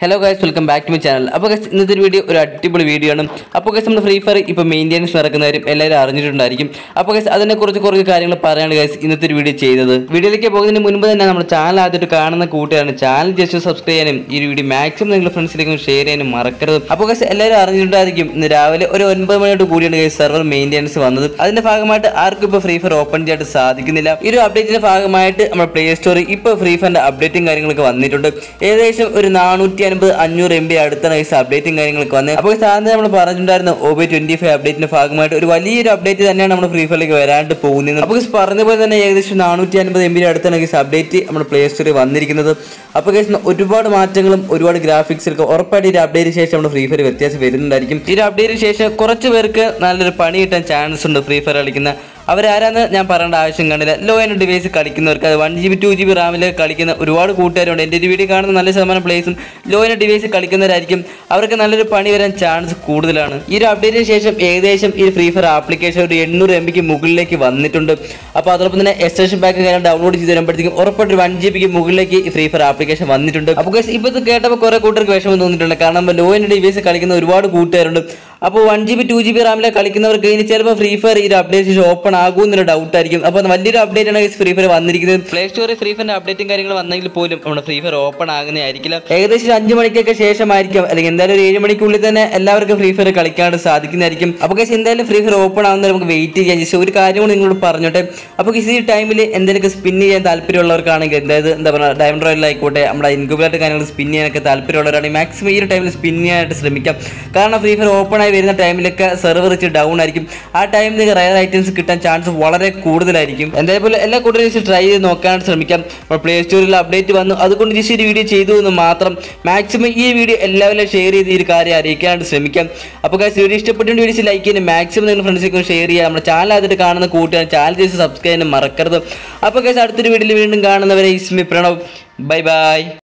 hello guys welcome back to my channel അപ്പോൾ guys ഇന്നത്തെ ഒരു വീഡിയോ ഒരു അടിപൊളി വീഡിയോ ആണ് അപ്പോൾ ഗൈസ് നമ്മുടെ ഫ്രീ ഫയർ ഇപ്പോൾ മെയിൻ്റെനൻസ് നടക്കുന്നവരും എല്ലാവരും അറിഞ്ഞിട്ടുണ്ടായിരിക്കും അപ്പോൾ ഗൈസ് അതിനെക്കുറിച്ച് കുറച്ച് കാര്യങ്ങൾ പറയാനാണ് ഗൈസ് ഇന്നത്തെ ഒരു വീഡിയോ ചെയ്തത് വീഡിയോയിലേക്ക് പോകുന്നതിന് മുൻപ് തന്നെ നമ്മുടെ ചാനൽ ആദ്യമായിട്ട് കാണുന്ന കൂട്ടുകാരാണ് ചാനൽ ജസ്റ്റ് സബ്സ്ക്രൈബ് ചെയ്യാനും ഈ ഒരു വീഡിയോ മാക്സിമം നിങ്ങളുടെ ഫ്രണ്ട്സിലേക്കും ഷെയർ ചെയ്യാനും മറക്കരുത് അപ്പോൾ ഗൈസ് എല്ലാവരും അറിഞ്ഞിട്ടുണ്ടായിരിക്കും ഇന്ന് രാവിലെ ഒരു ഒൻപത് മണിയോട് കൂടിയാണ് ഗൈസ് സെർവർ മെയിൻ്റെനൻസ് വന്നത് അതിന്റെ ഭാഗമായിട്ട് ആർക്കും ഇപ്പോൾ ഫ്രീ ഫയർ ഓപ്പൺ ചെയ്യാനായിട്ട് സാധിക്കുന്നില്ല ഈ ഒരു അപ്ഡേറ്റിന്റെ ഭാഗമായിട്ട് നമ്മുടെ പ്ലേ സ്റ്റോറിൽ ഇപ്പോൾ ഫ്രീ ഫയറിന്റെ അപ്ഡേറ്റും കാര്യങ്ങളൊക്കെ വന്നിട്ടുണ്ട് ഏകദേശം ഒരു നാനൂറ്റി അൻപത് അഞ്ഞൂറ് എം ബി അടുത്താണ് ഈ അപ്ഡേറ്റും കാര്യങ്ങളൊക്കെ വന്നത് അപ്പോൾ സാധാരണ നമ്മൾ പറഞ്ഞിട്ടുണ്ടായിരുന്നു ഒബി ട്വന്റി ഫൈവ് അപ്ഡേറ്റിന്റെ ഭാഗമായിട്ട് ഒരു വലിയൊരു അപ്ഡേറ്റ് തന്നെയാണ് നമ്മുടെ ഫ്രീ ഫയറിലേക്ക് വരാണ്ട് പോകുന്നത് അപ്പോൾ guys പറഞ്ഞ പോലെ തന്നെ ഏകദേശം നാനൂറ്റി അൻപത് എം ബി അടുത്താണ് ഈ അപ്ഡേറ്റ് നമ്മുടെ പ്ലേ സ്റ്റോറിൽ വന്നിരിക്കുന്നത് അപ്പോൾ guys ഒരുപാട് മാറ്റങ്ങളും ഒരുപാട് ഗ്രാഫിക്സിലൊക്കെ ഉറപ്പായിട്ട് ഈ ഒരു അപ്ഡേറ്റിന് ശേഷം നമ്മുടെ ഫ്രീ ഫയർ വ്യത്യാസം വരുന്നുണ്ടായിരിക്കും ഈ ഒരു അപ്ഡേറ്റിന് ശേഷം കുറച്ച് പേർക്ക് നല്ലൊരു പണി കിട്ടാൻ ചാൻസ് ഉണ്ട് ഫ്രീ ഫയർ കളിക്കുന്ന അവരാരാന്ന് ഞാൻ പറയേണ്ട ആവശ്യം കാണില്ല ലോ എൻഡ് ഡിവൈസ് കളിക്കുന്നവർക്ക് അത് one G B two G B റാമിൽ കളിക്കുന്ന ഒരുപാട് കൂട്ടുകാരുണ്ട് എൻ്റെ ഒരു വീഡിയോ കാണുന്ന നല്ല ശതമാനം പ്ലേസും ലോ എൻഡ് ഡിവൈസ് കളിക്കുന്നവരായിരിക്കും അവർക്ക് നല്ലൊരു പണി വരാൻ ചാൻസ് കൂടുതലാണ് ഈ ഒരു അപ്ഡേറ്റിന് ശേഷം ഏകദേശം ഈ ഫ്രീ ഫയർ ആപ്ലിക്കേഷൻ ഒരു എണ്ണൂറ് എം ബിക്ക് മുകളിലേക്ക് വന്നിട്ടുണ്ട് അപ്പോൾ അതോടൊപ്പം തന്നെ എക്സ്റ്റൻഷൻ പാക്ക് കാര്യം ഡൗൺലോഡ് ചെയ്ത് വരുമ്പോഴത്തേക്കും ഉറപ്പായിട്ട് ഒരു വൺ ജി ബിക്ക് മുകളിലേക്ക് ഈ ഫ്രീ ഫയർ ആപ്ലിക്കേഷൻ വന്നിട്ടുണ്ട് അപ്പോൾ guys ഇപ്പോൾ ഇത് കേട്ടപ്പോൾ കുറേ കൂട്ടർക്ക് വിഷമം തോന്നിയിട്ടുണ്ട് കാരണം ലോ എൻഡ് ഡിവൈസ് കളിക്കുന്ന ഒരുപാട് കൂട്ടുകാരുണ്ട് അപ്പോൾ one G B two G B റാമിലെ കളിക്കുന്നവർക്ക് ഇനി ചിലപ്പോൾ ഫ്രീ ഫയർ ഈ ഒരു അപ്ഡേറ്റ് ശേഷം ഓപ്പൺ ആകും എന്നൊരു ഡൗട്ട് ആയിരിക്കും അപ്പോൾ വലിയൊരു അപ്ഡേറ്റ് ആണ് ഫ്രീ ഫയർ വന്നിരിക്കുന്നത് പ്ലേ സ്റ്റോറിൽ ഫ്രീ ഫയറിന്റെ അപ്ഡേറ്റും കാര്യങ്ങൾ വന്നെങ്കിൽ പോലും നമ്മുടെ ഫ്രീ ഫയർ ഓപ്പൺ ആകുന്നതായിരിക്കില്ല ഏകദേശം ഒരു അഞ്ച് മണിക്കൊക്കെ ശേഷമായിരിക്കും അല്ലെങ്കിൽ എന്തായാലും ഒരു ഏഴ് മണിക്കുള്ളിൽ തന്നെ എല്ലാവർക്കും ഫ്രീ ഫയർ കളിക്കാനായിട്ട് സാധിക്കുന്നതായിരിക്കും അപ്പോൾ guys എന്തായാലും ഫ്രീ ഫയർ ഓപ്പൺ ആകുന്നത് നമുക്ക് വെയിറ്റ് ചെയ്യാൻ ജസ്റ്റ് ഒരു കാര്യം കൂടി നിങ്ങളോട് പറഞ്ഞോട്ടെ അപ്പോൾ ഈ ടൈമിൽ എന്തെങ്കിലും സ്പിൻ ചെയ്യാൻ താല്പര്യമുള്ളവർക്കാണെങ്കിൽ അതായത് എന്താ പറയുക ഡയമണ്ട് റോയൽ ആയിക്കോട്ടെ നമ്മുടെ ഇൻക്യുബേറ്റർ കാര്യങ്ങൾ സ്പിൻ ചെയ്യാനൊക്കെ താല്പര്യമുള്ളവരാണെങ്കിൽ മാക്സിമം ഈ ഒരു ടൈമിൽ സ്പിൻ ചെയ്യാനായിട്ട് ശ്രമിക്കാം കാരണം ഫ്രീ ഫയർ ഓപ്പൺ ആയി വരുന്ന ടൈമിലൊക്കെ സെർവർ വെച്ച് ഡൗൺ ആയിരിക്കും ആ ടൈമിൽ നിങ്ങൾക്ക് റയർ ഐറ്റംസ് കിട്ടാൻ ചാൻസ് വളരെ കൂടുതലായിരിക്കും എന്തായാലും എല്ലാ കൂട്ടരും ട്രൈ ചെയ്ത് നോക്കാൻ ശ്രമിക്കാം പ്ലേ സ്റ്റോറിൽ അപ്ഡേറ്റ് വന്നു അതുകൊണ്ട് ജസ്റ്റ് ഒരു വീഡിയോ ചെയ്തു എന്ന് മാത്രം മാക്സിമം ഈ വീഡിയോ എല്ലാവരും ഷെയർ ചെയ്ത് ഈ ഒരു കാര്യം അറിയിക്കാനായിട്ട് ശ്രമിക്കാം അപ്പോൾ guys വീഡിയോ ഇഷ്ടപ്പെട്ട വീഡിയോസ് ലൈക്ക് ചെയ്യാനും മാക്സിമം നിങ്ങൾ ഫ്രണ്ട്സിലേക്കും ഷെയർ ചെയ്യുക നമ്മുടെ ചാനൽ ആദ്യമായിട്ട് കാണുന്ന കൂട്ടുകാർ ചാനൽ ചെയ്ത് സബ്സ്ക്രൈബ് ചെയ്യാനും മറക്കരുത് അപ്പോൾ guys അടുത്തൊരു വീഡിയോയിൽ വീണ്ടും കാണുന്നവരെ ഇസ്മി പ്രണവ് ബൈ ബൈ